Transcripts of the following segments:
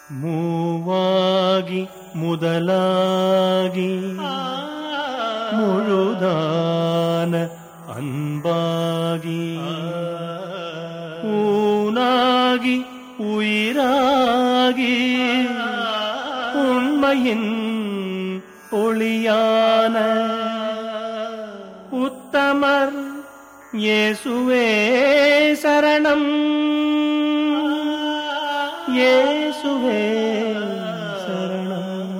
மூவாகி முதலாகி முழுதான அன்பாகி ஊனாகி உயிராகி உண்மையின் ஒளியான உத்தமர் இயேசுவே சரணம் இயேசுவே சரணம்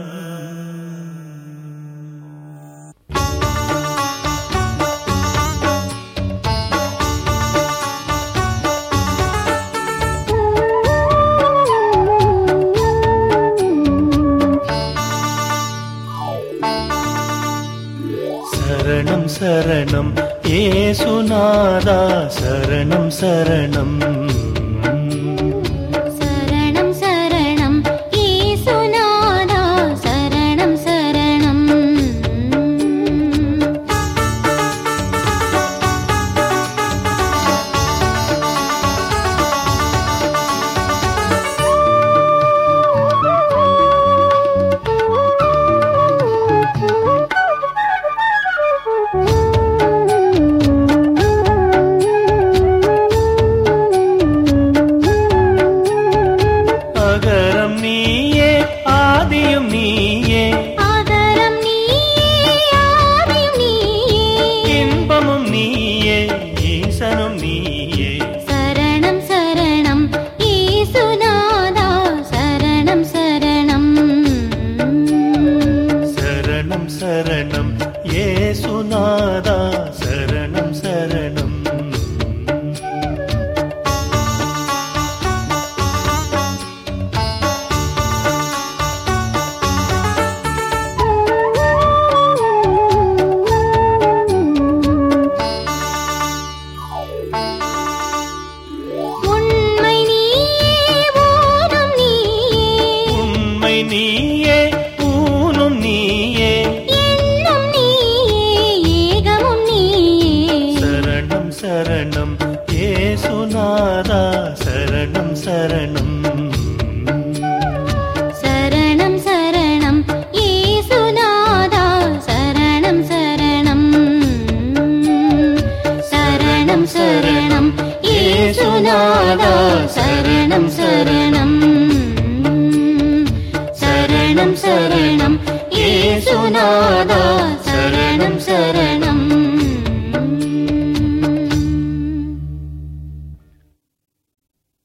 சரணம் சரணம் ஏசுநாதா சரணம் சரணம் சரணம் சரணம் ஈசுநாதா சரணம் சரணம் அகரம் நீயே ஆதியும் நீயே ஆதரம் நீயே ஆதியும் நீயே இன்பமும் நீயே ஈசனும் நீயே சரணம் சரணம் ஈசுநாதா சரணம் சரணம் சரணம் சரணம் ஏசுநாதா சரணம் சரணம் உண்மை நீயே ஓடும் நீயே உண்மை நீயே ஊனும் நீயே எண்ணம் நீயே ஏகமும் நீயே சரணம் சரணம் ஏசுநாதா சரணம் சரணம் சரணம் சரணம் ஈசுநாதா சரணம் சரணம் சரணம் சரணம் ஈசுநாதா சரணம் சரணம் சரணம் சரணம் ஈசுநாதா சரணம் சரணம்